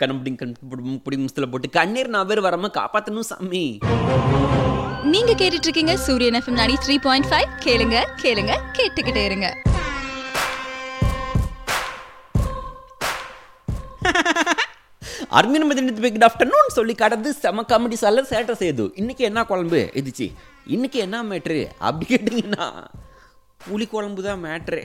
கண்ணம்படி கண் பிடி முஸ்தில் போட்டு கண்ணீர் நான் பேர் வராம காப்பாத்தணும் சாமி நீங்க கேட்டுட்டு இருக்கீங்க சூரியன் எஃப்எம் 93.5 த்ரீ பாயிண்ட் ஃபைவ் கேளுங்க கேளுங்க கேட்டுக்கிட்டே இருங்க அர்மின் மதினத்து குட் ஆஃப்டர்நூன் சொல்லி கடந்து செம காமெடி சால சேட்டை செய்யுது இன்னைக்கு என்ன குழம்பு இதுச்சு இன்னைக்கு என்ன மேட்ரு அப்படி கேட்டிங்கன்னா புளி குழம்பு தான் மேட்ரு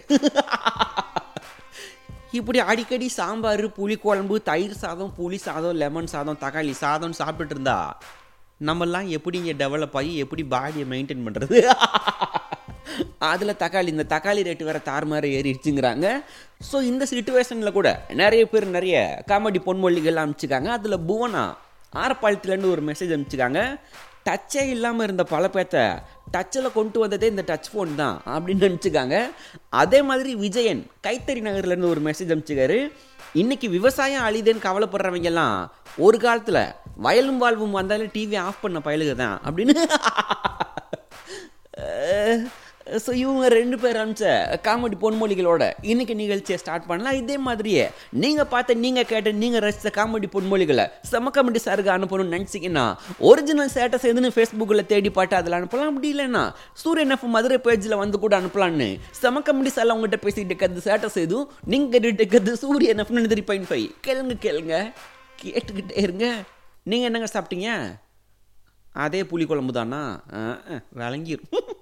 இப்படி அடிக்கடி சாம்பார் புளி குழம்பு தயிர் சாதம் புளி சாதம் லெமன் சாதம் தக்காளி சாதம் சாப்பிட்டுட்டு இருந்தா நம்மெல்லாம் எப்படி இங்கே டெவலப் ஆகி எப்படி பாடியை மெயின்டைன் பண்ணுறது அதில் தக்காளி இந்த தக்காளி ரேட்டு வேறு தாறுமாறு ஏறிடுச்சுங்கிறாங்க ஸோ இந்த சுச்சுவேஷனில் கூட நிறைய பேர் நிறைய காமெடி பொன்மொழிகள் அனுப்பிச்சிருக்காங்க அதில் புவனா ஆரப்பாளத்துலேருந்து ஒரு மெசேஜ் அனுப்பிச்சிருக்காங்க டச்சே இல்லாமல் இருந்த பல பேர்த்த டச்சில் கொண்டு வந்ததே இந்த டச் ஃபோன் தான் அப்படின்னு நினச்சிக்காங்க அதே மாதிரி விஜயன் கைத்தறி நகர்லேருந்து ஒரு மெசேஜ் அனுப்பிச்சிக்காரு இன்னைக்கு விவசாயம் அழிதேன்னு கவலைப்படுறவங்க எல்லாம் ஒரு காலத்தில் வயலும் வாழ்வும் வந்தாலும் டிவி ஆஃப் பண்ண பயலுக தான் அப்படின்னு ஸோ இவங்க ரெண்டு பேர் அனுப்பிச்ச காமெடி பொன்மொழிகளோட இன்னைக்கு நிகழ்ச்சியை ஸ்டார்ட் பண்ணலாம் இதே மாதிரியே நீங்கள் பார்த்த நீங்கள் கேட்ட நீங்கள் ரசித்த காமெடி பொன்மொழிகளை செம காமெடி சாருக்கு அனுப்பணும்னு நினச்சிங்கன்னா ஒரிஜினல் ஸ்டேட்டஸ் எதுன்னு ஃபேஸ்புக்கில் தேடி பாட்டு அதில் அனுப்பலாம் அப்படி இல்லைன்னா சூரியன் எஃப் மதுரை பேஜில் வந்து கூட அனுப்பலான்னு செம காமெடி சார் உங்கள்கிட்ட பேசிக்கிட்டு இருக்கிறது ஸ்டேட்டஸ் எதுவும் நீங்கள் கேட்டுட்டு இருக்கிறது சூரியன் எஃப் த்ரீ பாயிண்ட் ஃபைவ் கேளுங்க கேளுங்க கேட்டுக்கிட்டே இருங்க நீங்கள் என்னங்க சாப்பிட்டீங்க அதே புளி குழம்பு தானா விளங்கிரும்